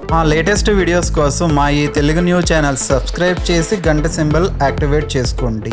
మా latest videos కోసం మా ఈ తెలుగు న్యూస్ ఛానల్ సబ్స్క్రైబ్ చేసి గంట సింబల్ యాక్టివేట్ చేసుకోండి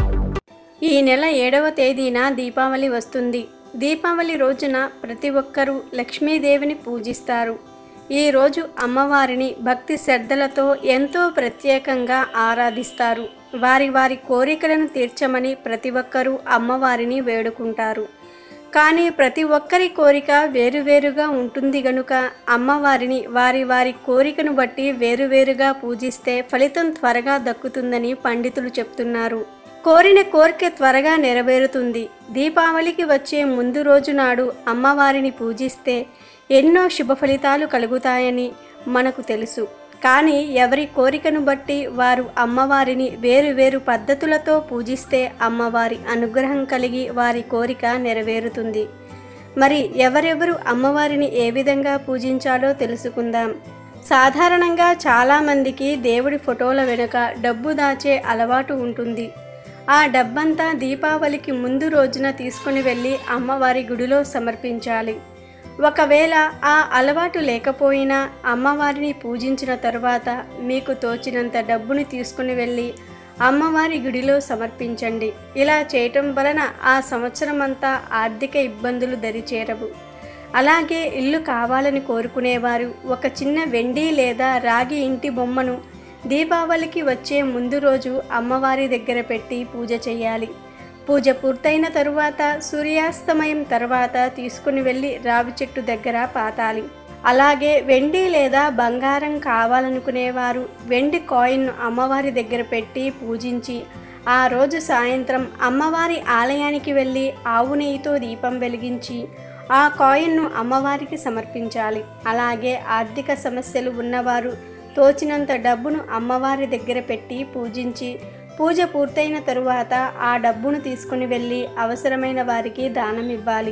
ఈ నెల ఏడవ తేదీన దీపావళి వస్తుంది దీపావళి రోజున ప్రతి ఒక్కరూ లక్ష్మీదేవిని పూజిస్తారు ఈ రోజు అమ్మవారిని భక్తి శ్రద్ధలతో ఎంతో ప్రత్యేకంగా ఆరాధిస్తారు వారి వారి కోరికలను తీర్చమని ప్రతి ఒక్కరూ అమ్మవారిని వేడుకుంటారు కానీ ప్రతి ఒక్కరి కోరిక వేరువేరుగా ఉంటుంది గనుక అమ్మవారిని వారి వారి కోరికను బట్టి వేరువేరుగా పూజిస్తే ఫలితం త్వరగా దక్కుతుందని పండితులు చెప్తున్నారు కోరిన కోరిక త్వరగా నెరవేరుతుంది దీపావళికి వచ్చే ముందు రోజు నాడు అమ్మవారిని పూజిస్తే ఎన్నో శుభ ఫలితాలు కలుగుతాయని మనకు తెలుసు కానీ ఎవరి కోరికను బట్టి వారు అమ్మవారిని వేరు వేరు పద్ధతులతో పూజిస్తే అమ్మవారి అనుగ్రహం కలిగి వారి కోరిక నెరవేరుతుంది మరి ఎవరెవరు అమ్మవారిని ఏ విధంగా పూజించాలో తెలుసుకుందాం సాధారణంగా చాలామందికి దేవుడి ఫోటోల వెనుక డబ్బు దాచే అలవాటు ఉంటుంది ఆ డబ్బంతా దీపావళికి ముందు రోజున తీసుకుని వెళ్ళి అమ్మవారి గుడిలో సమర్పించాలి ఒకవేళ ఆ అలవాటు లేకపోయినా అమ్మవారిని పూజించిన తరువాత మీకు తోచినంత డబ్బుని తీసుకుని వెళ్ళి అమ్మవారి గుడిలో సమర్పించండి ఇలా చేయటం వలన ఆ సంవత్సరం అంతా ఆర్థిక ఇబ్బందులు దరిచేరవు అలాగే ఇల్లు కావాలని కోరుకునేవారు ఒక చిన్న వెండి లేదా రాగి ఇంటి బొమ్మను దీపావళికి వచ్చే ముందు రోజు అమ్మవారి దగ్గర పెట్టి పూజ చేయాలి పూజ పూర్తయిన తరువాత సూర్యాస్తమయం తర్వాత తీసుకుని వెళ్ళి రావి చెట్టు దగ్గర పాతాలి అలాగే వెండి లేదా బంగారం కావాలనుకునేవారు వెండి కాయిన్ను అమ్మవారి దగ్గర పెట్టి పూజించి ఆ రోజు సాయంత్రం అమ్మవారి ఆలయానికి వెళ్ళి ఆవు నెయ్యితో దీపం వెలిగించి ఆ కాయిన్ను అమ్మవారికి సమర్పించాలి అలాగే ఆర్థిక సమస్యలు ఉన్నవారు తోచినంత డబ్బును అమ్మవారి దగ్గర పెట్టి పూజించి పూజ పూర్తయిన తరువాత ఆ డబ్బును తీసుకుని వెళ్ళి అవసరమైన వారికి దానం ఇవ్వాలి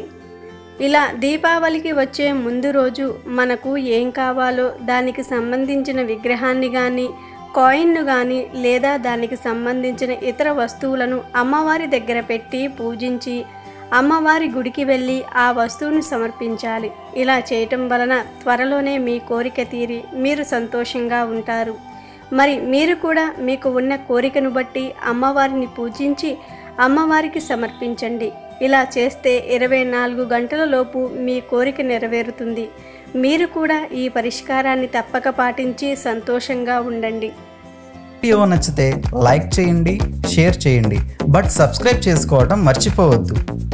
ఇలా దీపావళికి వచ్చే ముందు రోజు మనకు ఏం కావాలో దానికి సంబంధించిన విగ్రహాన్ని కానీ కాయిన్ను కానీ లేదా దానికి సంబంధించిన ఇతర వస్తువులను అమ్మవారి దగ్గర పెట్టి పూజించి అమ్మవారి గుడికి వెళ్ళి ఆ వస్తువును సమర్పించాలి ఇలా చేయటం వలన త్వరలోనే మీ కోరిక తీరి మీరు సంతోషంగా ఉంటారు మరి మీరు కూడా మీకు ఉన్న కోరికను బట్టి అమ్మవారిని పూజించి అమ్మవారికి సమర్పించండి ఇలా చేస్తే ఇరవై నాలుగు గంటల లోపు మీ కోరిక నెరవేరుతుంది మీరు కూడా ఈ పరిష్కారాన్ని తప్పక పాటించి సంతోషంగా ఉండండి వీడియో నచ్చితే లైక్ చేయండి షేర్ చేయండి బట్ సబ్స్క్రైబ్ చేసుకోవడం మర్చిపోవద్దు